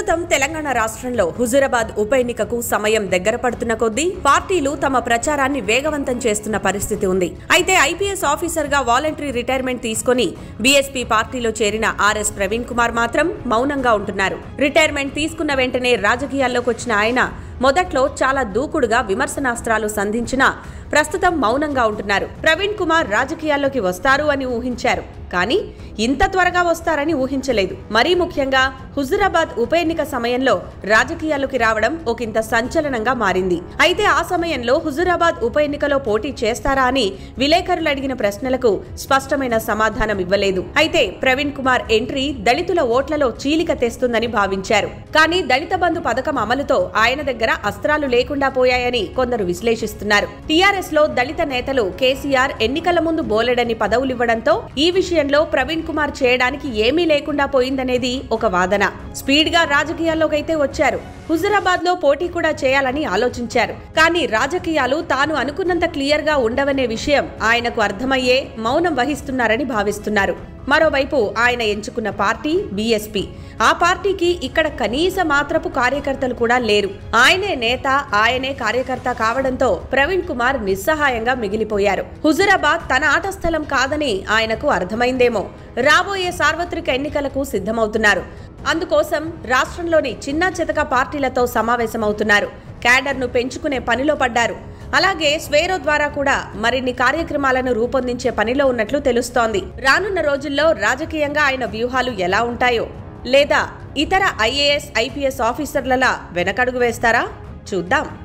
ప్రస్తుతం తెలంగాణ రాష్ట్రంలో హుజురాబాద్ ఉప ఎన్నికకు సమయం దగ్గర పడుతున్న కొద్దీ పార్టీలు తమ ప్రచారాన్ని వేగవంతం చేస్తున్న పరిస్థితి ఉంది అయితే ఐపీఎస్ ఆఫీసర్ గా వాలంటరీ రిటైర్మెంట్ తీసుకుని బీఎస్పీ పార్టీలో చేరిన ఆర్ఎస్ ప్రవీణ్ కుమార్ మాత్రం మౌనంగా ఉంటున్నారు రిటైర్మెంట్ తీసుకున్న వెంటనే రాజకీయాల్లోకి వచ్చిన ఆయన మొదట్లో చాలా దూకుడుగా విమర్శనాస్త్రాలు సంధించినా ప్రస్తుతం మౌనంగా ఉంటున్నారు ప్రవీణ్ కుమార్ రాజకీయాల్లోకి వస్తారు అని ఊహించారు కానీ ఇంత త్వరగా వస్తారని ఊహించలేదు మరీ ముఖ్యంగా హుజురాబాద్ ఉప ఎన్నిక సమయంలో రాజకీయాల్లోకి రావడం ఒకంత సంచలనంగా మారింది అయితే ఆ సమయంలో హుజురాబాద్ ఉప ఎన్నికలో పోటీ చేస్తారా అని విలేకరులు అడిగిన ప్రశ్నలకు స్పష్టమైన సమాధానం ఇవ్వలేదు అయితే ప్రవీణ్ కుమార్ ఎంట్రీ దళితుల ఓట్లలో చీలిక తెస్తుందని భావించారు కానీ దళిత బంధు పథకం అమలుతో ఆయన దగ్గర అస్త్రాలు లేకుండా పోయాయని కొందరు విశ్లేషిస్తున్నారు టీఆర్ఎస్ లో దళిత నేతలు కేసీఆర్ ఎన్నికల ముందు బోలెడని పదవులివ్వడంతో ఈ విషయంలో ప్రవీణ్ కుమార్ చేయడానికి ఏమీ లేకుండా పోయిందనేది ఒక వాదన స్పీడ్ గా రాజకీయాల్లోకైతే వచ్చారు హుజురాబాద్ లో పోటీ కూడా చేయాలని ఆలోచించారు కానీ రాజకీయాలు తాను అనుకున్నంత క్లియర్ గా ఉండవనే విషయం ఆయనకు అర్థమయ్యే మౌనం వహిస్తున్నారని భావిస్తున్నారు మరోవైపు ఆయన ఎంచుకున్న పార్టీ బీఎస్పీ ఆ పార్టీకి ఇక్కడ కనీస మాత్రపు కార్యకర్తలు కూడా లేరు ఆయనే నేత ఆయనే కార్యకర్త కావడంతో ప్రవీణ్ కుమార్ నిస్సహాయంగా మిగిలిపోయారు హుజురాబాద్ తన ఆట స్థలం కాదని ఆయనకు అర్థమైందేమో రాబోయే సార్వత్రిక ఎన్నికలకు సిద్ధమవుతున్నారు అందుకోసం రాష్ట్రంలోని చిన్న చితక పార్టీలతో సమావేశమవుతున్నారు క్యాడర్ను పెంచుకునే పనిలో పడ్డారు అలాగే స్వేరో ద్వారా కూడా మరిన్ని కార్యక్రమాలను రూపొందించే పనిలో ఉన్నట్లు తెలుస్తోంది రానున్న రోజుల్లో రాజకీయంగా ఆయన వ్యూహాలు ఎలా ఉంటాయో లేదా ఇతర ఐఏఎస్ ఐపీఎస్ ఆఫీసర్లలా వెనకడుగు వేస్తారా చూద్దాం